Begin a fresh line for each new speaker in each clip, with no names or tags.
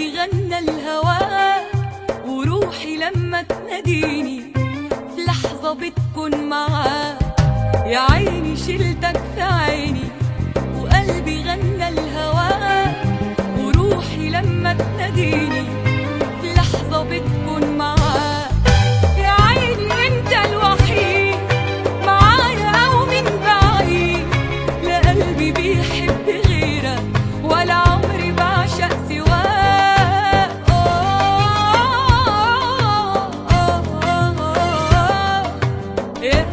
وقلبي غنى الهواك وروحي لما تناديني في لحظة بتكون معاك يا عيني شلتك في عيني وقلبي غنى الهواك وروحي لما تناديني في لحظة بتكون معاك يا عيني انت الوحيد معايا او من بعيد لا قلبي بيحب غيرك ولا عمري بعشق سواك يا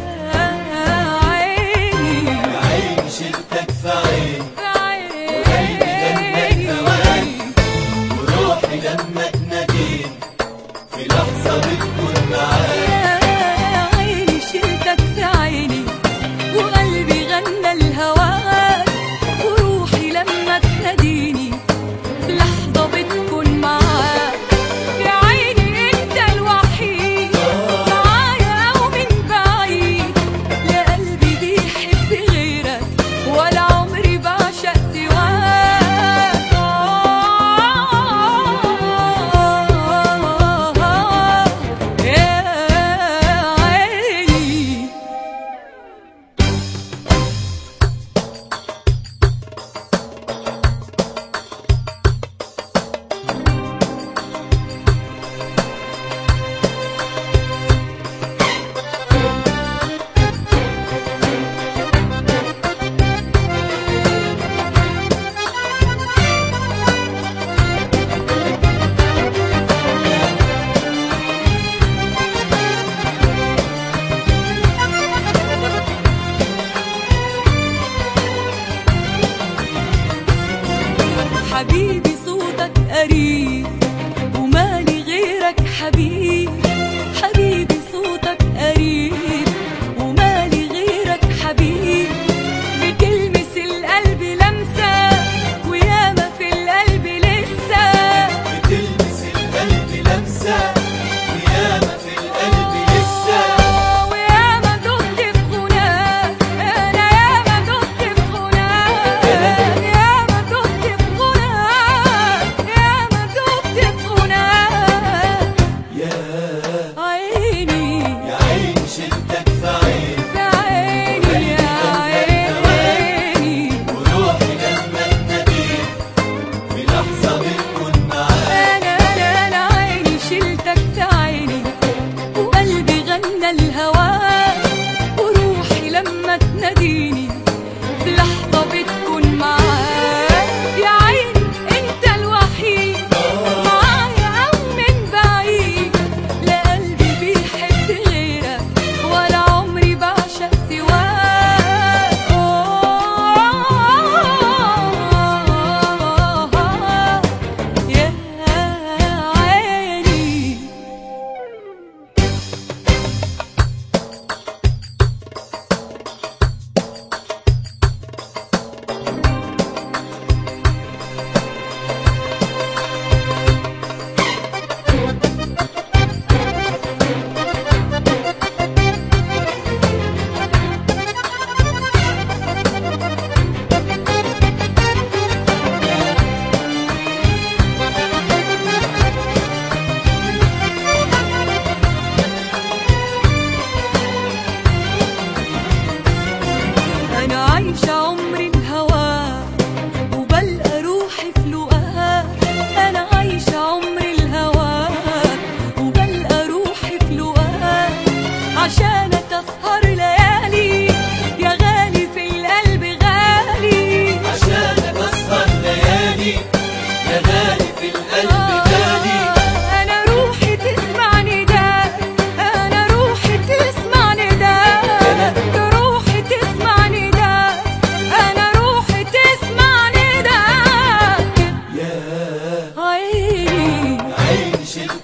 عيني
يا عيني شلتك في عيني
عيني
وروحي لما تناديني في لحظة بتكون معاك
يا عيني شلتك في عيني وقلبي غنى الهواك وروحي لما تناديني في لحظة بتكون معاك يا عيني انت الوحيد معايا او من بعيد لا قلبي بيحب غيرك ولا عمري بعشق سواك يا عيني حبيبي صوتك قريب ومالي غيرك حبيب حبيبي صوتك قريب ومالي غيرك حبيب بتلمس القلب لمسة وياما في القلب لسه
بتلمس القلب لمسة وياما في القلب لسه
وياما دقت في غناك انا ياما دقت في غناك ياما دقت في غناك ياما دقت في غناك
يا
عيني
يا عيني شلتك في عيني
يا عيني يا عيني
وروحي لما تناديني في لحظة بتكون معاك
انا انا انا عيني شلتك في عيني وقلبي غنى الهواك وروحي لما تناديني في لحظة بتكون معاك يا عيني انت الوحيد معايا او من بعيد لا قلبي بيحب غيرك ولا عمري بعشق سواك يا عيني أنا عايشة عمري الهواك وبلقى روحي في لقاك أنا عايشة عمري الهواك وبلقى روحي في لقاك عشانك أسهر ليالي يا غالي في القلب غالي
عشانك أسهر ليالي يا غالي في القلب غالي
أنا روحي تسمع نداك أنا روحي تسمع نداك روحي تسمع نداك أنا روحي تسمع نداك
يا
عيني
عيني شلتك